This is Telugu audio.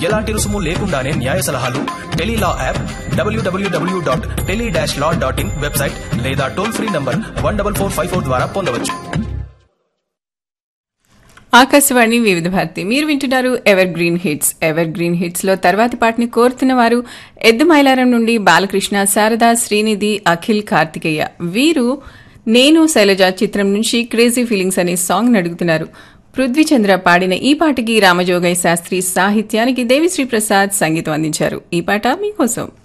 ఎలాంటి రుసుము లేకుండానే న్యాయ సలహాలు Telelaw app W W W dot tele dash law dot in website లేదా toll free number one double four five four ద్వారా పొందవచ్చు ఆకాశవాణి వివిధ భారతి మీరు వింటున్నారు ever green hits ever green hits లో తర్వాతి పాటని కోరుతున్న వారు ఎద్దు మైలారం నుండి బాలకృష్ణ శారద శ్రీనిధి అఖిల్ కార్తికేయ వీరు నేను శైలజ చిత్రం నుంచి క్రేజీ ఫీలింగ్స్ అనే సాంగ్ అడుగుతున్నారు పృథ్వీచంద్ర పాడిన ఈ పాటకి రామజోగయ్య శాస్త్రి సాహిత్యానికి దేవిశ్రీ ప్రసాద్ సంగీతం అందించారు ఈ పాట మీకోసం